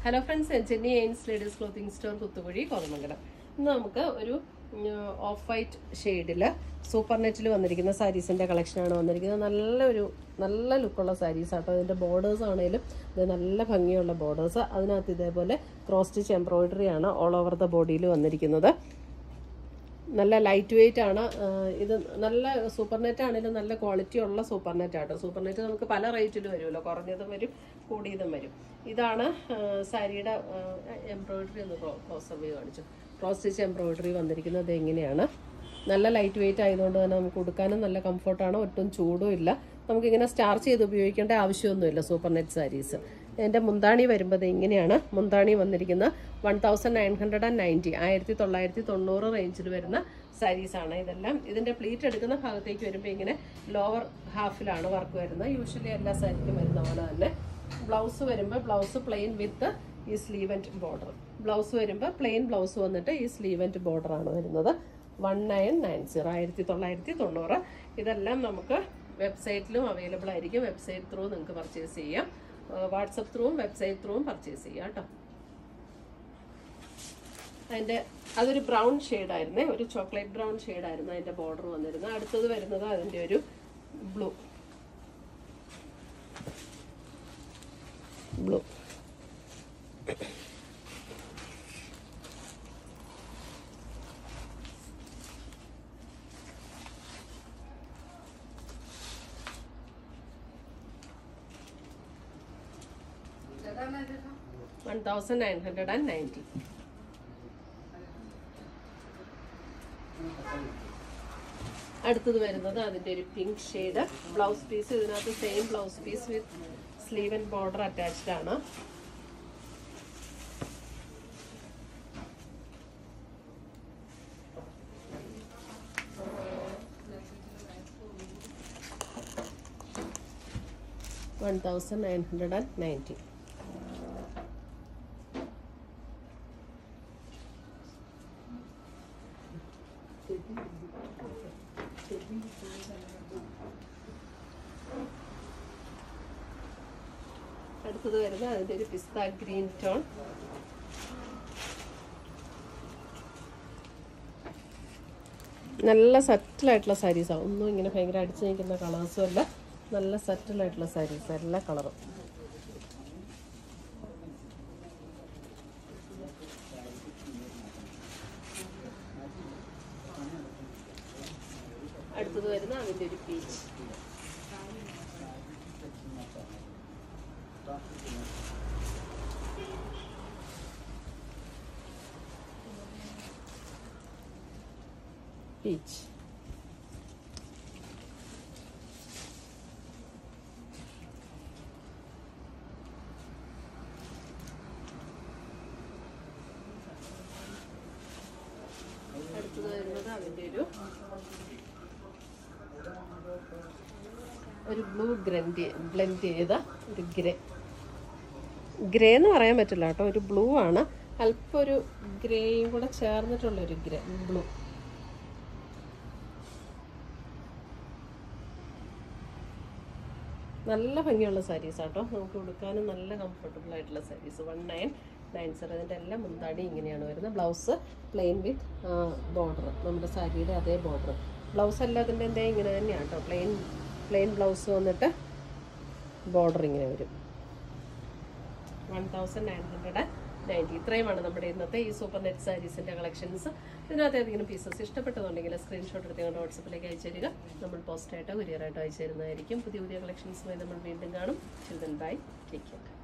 hello friends ചെന്നി എയിൻസ് ladies clothing store Kuthukuzhi Kothamangalam ഇന്ന് നമുക്ക് ഒരു ഓഫ് വൈറ്റ് ഷെയ്ഡിൽ സൂപ്പർ നെറ്റിൽ വന്നിരിക്കുന്ന സാരീസിൻ്റെ കളക്ഷനാണ് വന്നിരിക്കുന്നത് നല്ലൊരു നല്ല ലുക്കുള്ള സാരീസ് ആട്ടോ ഇതിൻ്റെ ബോർഡേഴ്സ് ആണെങ്കിലും ഇത് നല്ല ഭംഗിയുള്ള ബോർഡേഴ്സ് അതിനകത്ത് ഇതേപോലെ ക്രോസ് സ്റ്റിച്ച് എംബ്രോയിഡറി ആണ് ഓൾ ഓവർ ദ ബോഡിയിൽ വന്നിരിക്കുന്നത് നല്ല ലൈറ്റ് വെയിറ്റ് ആണ് ആ, ഇത് നല്ല സൂപ്പർ നെറ്റ് ആണെങ്കിലും നല്ല ക്വാളിറ്റി ഉള്ള സൂപ്പർ നെറ്റ് ആട്ടോ സൂപ്പർ നെറ്റ് നമുക്ക് പല റേറ്റിൽ വരുമല്ലോ കുറഞ്ഞതും വരും കൂടിയതും വരും ഇതാണ് ആ, സാരിയുടെ എംബ്രോയിഡറി ഒന്ന് ക്ലോസ് വ്യൂ കാണിച്ചു ക്രോസ് സ്റ്റിച്ച് എംബ്രോയിഡറി വന്നിരിക്കുന്നത് എങ്ങനെയാണ് നല്ല ലൈറ്റ് വെയിറ്റ് ആയതുകൊണ്ട് തന്നെ നമുക്ക് ഉടുക്കാനും നല്ല കംഫർട്ടാണ് ഒട്ടും ചൂടും ഇല്ല നമുക്കിങ്ങനെ സ്റ്റാർച്ച് ചെയ്ത് ഉപയോഗിക്കേണ്ട ആവശ്യമൊന്നുമില്ല സൂപ്പർ നെറ്റ് സാരീസ് എൻ്റെ മുന്താണി വരുമ്പോൾ ദേ ഇങ്ങനെയാണ് മുന്താണി വന്നിരിക്കുന്ന one thousand nine hundred and ninety ആയിരത്തി തൊള്ളായിരത്തി തൊണ്ണൂറ് റേഞ്ചിൽ വരുന്ന സാരീസാണ് ഇതെല്ലാം ഇതിൻ്റെ പ്ലീറ്റ് എടുക്കുന്ന ഭാഗത്തേക്ക് വരുമ്പോൾ ഇങ്ങനെ ലോവർ ഹാഫിലാണ് വർക്ക് വരുന്നത് യൂഷ്വലി എല്ലാ സാരിക്കും വരുന്ന പോലെ തന്നെ ബ്ലൗസ് വരുമ്പോൾ ബ്ലൗസ് പ്ലെയിൻ വിത്ത് ഈ സ്ലീവൻറ്റ് ബോർഡർ ബ്ലൗസ് വരുമ്പോൾ പ്ലെയിൻ ബ്ലൗസ് വന്നിട്ട് ഈ സ്ലീവൻറ്റ് ബോർഡറാണ് വരുന്നത് വൺ നയൻ നയൻ സീറോ ആയിരത്തി തൊള്ളായിരത്തി തൊണ്ണൂറ് ഇതെല്ലാം നമുക്ക് വെബ്സൈറ്റിലും അവൈലബിൾ ആയിരിക്കും വെബ്സൈറ്റ് ത്രൂ നിങ്ങൾക്ക് പർച്ചേസ് ചെയ്യാം വാട്സപ്പ് ത്രൂവും വെബ്സൈറ്റ് ത്രൂവും പർച്ചേസ് ചെയ്യാം കേട്ടോ അതിൻ്റെ അതൊരു ബ്രൗൺ ഷെയ്ഡായിരുന്നേ ഒരു ചോക്ലേറ്റ് ബ്രൗൺ ഷെയ്ഡായിരുന്നു അതിൻ്റെ ബോർഡർ വന്നിരുന്നത് അടുത്തത് വരുന്നത് അതിൻ്റെ ഒരു blue blue one thousand nine hundred and ninety അടുത്തത് വരുന്നത് അതിൻ്റെ ഒരു പിങ്ക് ഷെയ്ഡ് ബ്ലൗസ് പീസ് ഇതിനകത്ത് same blouse piece with sleeve and border attached ആണ് one thousand nine hundred and ninety അടുത്തത് വരുന്നത് അതിൻ്റെ ഒരു പിസ്ത ഗ്രീൻ ടോൺ നല്ല സെറ്റിലായിട്ടുള്ള സാരീസാണ് ഒന്നും ഇങ്ങനെ ഭയങ്കര അടിച്ചു നിൽക്കുന്ന കളേഴ്സും അല്ല നല്ല സെറ്റിലായിട്ടുള്ള സാരീസ് എല്ലാ കളറും അടുത്തത് വരുന്ന അതിൻ്റെ ഒരു പീച്ച് പീച്ച് അടുത്തത് വരുന്നത് അതിൻ്റെ ഒരു ഒരു ബ്ലൂ ഗ്രൻഡ് ബ്ലെൻഡ് ചെയ്ത ഒരു ഗ്രേ ഗ്രേ എന്ന് പറയാൻ പറ്റില്ല കേട്ടോ ഒരു ബ്ലൂ ആണ് അല്പം ഒരു ഗ്രേയും കൂടെ ചേർന്നിട്ടുള്ള ഒരു ഗ്രേ ബ്ലൂ നല്ല ഭംഗിയുള്ള സാരീസ് ആട്ടോ നമുക്ക് ഉടുക്കാനും നല്ല കംഫർട്ടബിൾ ആയിട്ടുള്ള saris one nine nine zero ഇതിൻ്റെ എല്ലാം മുന്താടി ഇങ്ങനെയാണ് വരുന്നത് ബ്ലൗസ് പ്ലെയിൻ വിത്ത് ബോർഡർ നമ്മുടെ സാരിയുടെ അതേ ബോർഡർ ബ്ലൗസ് എല്ലാത്തിൻ്റെ എന്തേ ഇങ്ങനെ തന്നെയാണ് കേട്ടോ പ്ലെയിൻ പ്ലെയിൻ ബ്ലൗസ് വന്നിട്ട് ബോർഡർ ഇങ്ങനെ വരും one thousand nine hundred ninety ഇത്രയുമാണ് നമ്മുടെ ഇന്നത്തെ ഈ സൂപ്പർ നെറ്റ് സാരീസിൻ്റെ കളക്ഷൻസ് ഇതിനകത്ത് ഏതെങ്കിലും പീസസ് ഇഷ്ടപ്പെട്ടതുണ്ടെങ്കിൽ സ്ക്രീൻഷോട്ട് എടുത്ത് ഞങ്ങളുടെ വാട്സപ്പിലേക്ക് അയച്ചു തരിക നമ്മൾ പോസ്റ്റായിട്ടോ കൊറിയറായിട്ടോ അയച്ചു തരുന്നതായിരിക്കും പുതിയ പുതിയ കളക്ഷൻസുമായി നമ്മൾ വീണ്ടും കാണും ചിൽഡ്രൻ ബൈ ടേക്ക് കെയർ